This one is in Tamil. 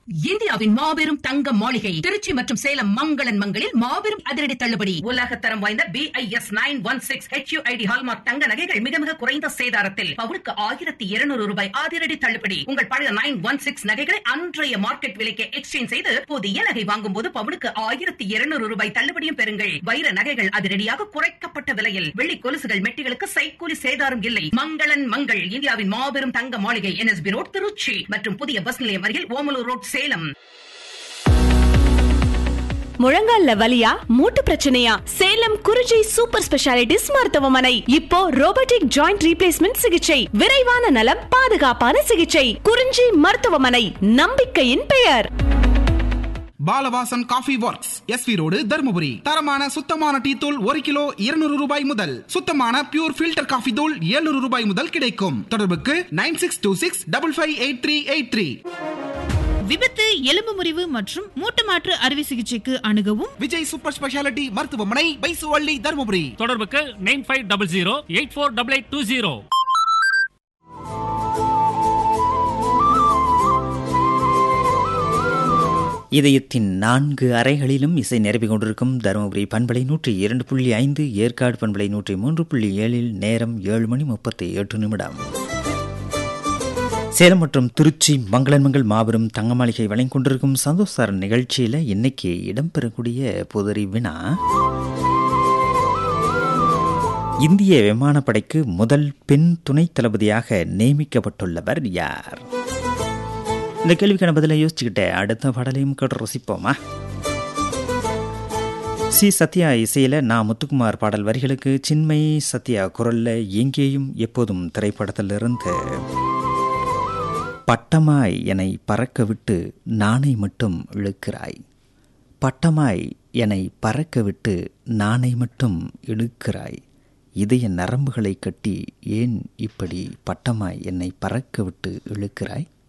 இந்தியாவின் மாபெரும் தங்க மாளிகை திருச்சி மற்றும் சேலம் மங்களன் மங்களில் மாபெரும் அதிரடி தள்ளுபடி உலகத்தரம் வாய்ந்த B I S nine one six HUID hallmark தங்க நகைகள் மிக மிக குறைந்த சேதாரத்தில் பவுனுக்கு ஆயிரத்தி இருநூறு ரூபாய் அதிரடி தள்ளுபடி உங்கள் பழைய நைன் ஒன் சிக்ஸ் நகைகளை அன்றைய மார்க்கெட் விலைக்கு எக்ஸ்சேஞ்ச் செய்து புதிய நகை வாங்கும் போது பவுனுக்கு ஆயிரத்தி இருநூறு ரூபாய் தள்ளுபடியும் பெறுங்கள் வைர நகைகள் அதிரடியாக குறைக்கப்பட்ட விலையில் வெள்ளி கொலுசுகள் மெட்டிகளுக்கு சைக்கூலி சேதாரம் இல்லை மங்களன் மங்கள் இந்தியாவின் மாபெரும் தங்க மாளிகை என்எஸ்பி ரோட் திருச்சி மற்றும் புதிய பஸ் நிலையம் அருகில் ஓமலூர் ரோட் சேலம் முழங்கால்ல வலியா மூட்டு பிரச்சனையா சேலம் குறிஞ்சி சூப்பர் ஸ்பெஷாலிட்டிஸ் மருத்துவமனை இப்போ ரோபோட்டிக் ஜாயிண்ட் ரீப்ளேஸ்மெண்ட் சிகிச்சை விரைவான நலம் பாதுகாப்பான சிகிச்சை குறிஞ்சி மருத்துவமனை நம்பிக்கையின் பெயர் Balavasan coffee works SV road Dharmapuri தரமான சுத்தமான டீ தூள் ஒரு கிலோ இருநூறு ரூபாய் முதல் சுத்தமான பியூர் ஃபில்டர் காஃபி தூள் 700 ரூபாய் முதல் கிடைக்கும் தொடர்புக்கு nine six two six double five eight three eight three விபத்து எலும்பு முறிவு மற்றும் மூட்டு மாற்று அறுவை சிகிச்சைக்கு அணுகவும் விஜய் சூப்பர் ஸ்பெஷாலிட்டி மருத்துவமனை பைசுவள்ளி தருமபுரி தொடர்புக்கு nine five double zero eight four double eight two zero இதயத்தின் நான்கு அறைகளிலும் இசை நிரப்பிக் கொண்டிருக்கும் தருமபுரி பண்பலை நூற்றி இரண்டு புள்ளி ஐந்து ஏற்காடு பண்பலை நூற்றி மூன்று புள்ளி ஏழில் நேரம் ஏழு மணி முப்பத்தி எட்டு நிமிடம் சேலம் மற்றும் திருச்சி மங்களன்மங்கள் மாபெரும் தங்க மாளிகை வழங்கிக் கொண்டிருக்கும் சந்தோஷார நிகழ்ச்சியில் இன்னைக்கு இடம்பெறக்கூடிய புதறி வினா இந்திய விமானப்படைக்கு முதல் பெண் துணை தளபதியாக நியமிக்கப்பட்டுள்ளவர் யார் இந்த கேள்விக்கான பதிலை யோசிச்சுக்கிட்ட அடுத்த பாடலையும் கேட்டு ரசிப்போமா சி சத்யா இசையில் நான் முத்துக்குமார் பாடல் வரிகளுக்கு சின்மை சத்யா குரல்ல எங்கேயும் எப்போதும் திரைப்படத்திலிருந்து பட்டமாய் என்னை பறக்க விட்டு நானை மட்டும் இழுக்கிறாய் பட்டமாய் என்னை பறக்க விட்டு நானை மட்டும் இழுக்கிறாய் இதய நரம்புகளை கட்டி ஏன் இப்படி பட்டமாய் என்னை பறக்க விட்டு இழுக்கிறாய்